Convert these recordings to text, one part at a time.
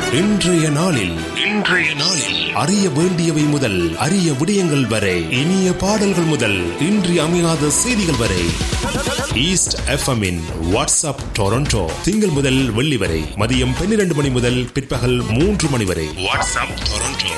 இன்றைய நாளில் இன்றைய நாளில் அறிய வேண்டியவை முதல் அரிய விடயங்கள் வரை இனிய பாடல்கள் முதல் இன்றி அமையாத செய்திகள் வரை ஈஸ்ட் எஃப்எம்மின் வாட்ஸ்அப் டொரண்டோ திங்கள் முதல் வெள்ளி வரை மதியம் பன்னிரண்டு மணி முதல் பிற்பகல் மூன்று மணி வரை வாட்ஸ்அப் டொரண்டோ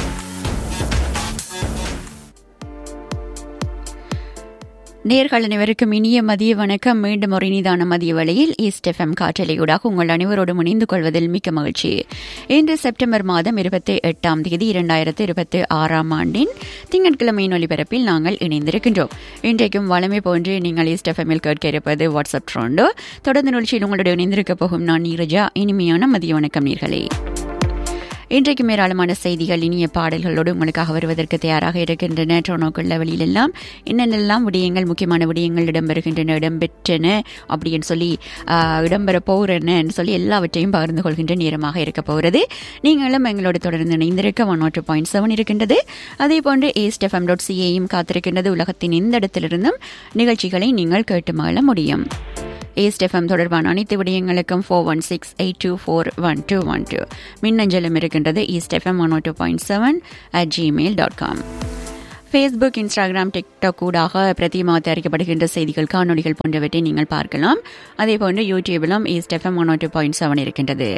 நேர்கள் அனைவருக்கும் இனிய மதிய வணக்கம் மீண்டும் ஒரு இனிதான மதிய வேளையில் ஈஸ்ட் எஃப்எம் காற்றலையூடாக உங்கள் அனைவரோடு இணைந்து கொள்வதில் மிக்க மகிழ்ச்சி இன்று செப்டம்பர் மாதம் இருபத்தி எட்டாம் தேதி இரண்டாயிரத்து இருபத்தி ஆறாம் ஆண்டின் திங்கட்கிழமையின் ஒலிபரப்பில் நாங்கள் இணைந்திருக்கின்றோம் இன்றைக்கும் வளமை போன்று நீங்கள் ஈஸ்ட் எஃப்எம்மில் கேட்க இருப்பது வாட்ஸ்அப் ட்ரோண்டோ தொடர்ந்து நிகழ்ச்சியில் உங்களோட இணைந்திருக்க போகும் நான் நீரஜா இனிமையான மதிய வணக்கம் நீர்களே இன்றைக்கு ஏராளமான செய்திகள் இனிய பாடல்களோடு உங்களுக்காக வருவதற்கு தயாராக இருக்கின்றன டொனோக்கள் லெவலிலெல்லாம் என்னென்னலாம் விடயங்கள் முக்கியமான விடயங்கள் இடம்பெறுகின்றன இடம்பெற்றன அப்படின்னு சொல்லி ஆஹ், இடம்பெற போகிறேன்னு சொல்லி எல்லாவற்றையும் பகிர்ந்து கொள்கின்ற நேரமாக இருக்க போகிறது நீங்களும் எங்களோடு தொடர்ந்து இணைந்திருக்க ஒன் நாட் பாயிண்ட் செவன் இருக்கின்றது அதே போன்று ஏஸ்ட் எஃப்எம் டாட் சிஏயும் காத்திருக்கின்றது உலகத்தின் எந்த இடத்திலிருந்தும் நிகழ்ச்சிகளை நீங்கள் கேட்டு மகிழ முடியும் ஏஸ்ட் எஃப்எம் தொடர்பான அனைத்து விடயங்களுக்கும் four one six eight two four one two one two மின்னஞ்சலும் இருக்கின்றது east FM one two point seven at Gmail dot com Facebook Instagram TikTok ஊடாக பிரதியமாக தயாரிக்கப்படுகின்ற செய்திகள் காணொலிகள் போன்றவற்றை நீங்கள் பார்க்கலாம் அதே போன்று யூடியூபிலும் east FM one two point seven இருக்கின்றது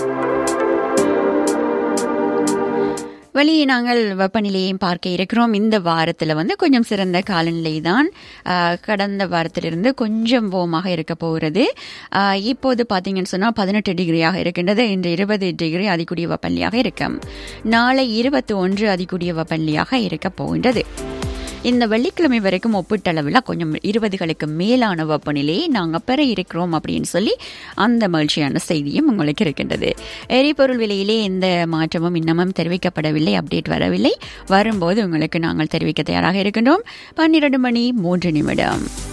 வெளியே நாங்கள் வெப்பநிலையையும் பார்க்க இருக்கிறோம் இந்த வாரத்தில் வந்து கொஞ்சம் சிறந்த காலநிலை தான் ஆஹ், கடந்த வாரத்திலிருந்து கொஞ்சம் போமாக இருக்க போகிறது ஆஹ், இப்போது பார்த்தீங்கன்னு சொன்னால் பதினெட்டு டிகிரியாக இருக்கின்றது இன்று இருபது டிகிரி அதிகூடிய வெப்பநிலையாக இருக்கும் நாளை இருபத்தி ஒன்று அதிகூடிய வெப்பநிலையாக இருக்க போகின்றது இந்த வெள்ளிக்கிழமை வரைக்கும் ஒப்பீட்டளவில் கொஞ்சம் இருபதுகளுக்கு மேலான வெப்பநிலையை நாங்கள் பெற இருக்கிறோம் அப்படின்னு சொல்லி அந்த மகிழ்ச்சியான செய்தியும் உங்களுக்கு இருக்கின்றது எரிபொருள் விலையிலே எந்த மாற்றமும் இன்னமும் தெரிவிக்கப்படவில்லை அப்டேட் வரவில்லை வரும்போது உங்களுக்கு நாங்கள் தெரிவிக்க தயாராக இருக்கின்றோம் பன்னிரண்டு மணி மூன்று நிமிடம்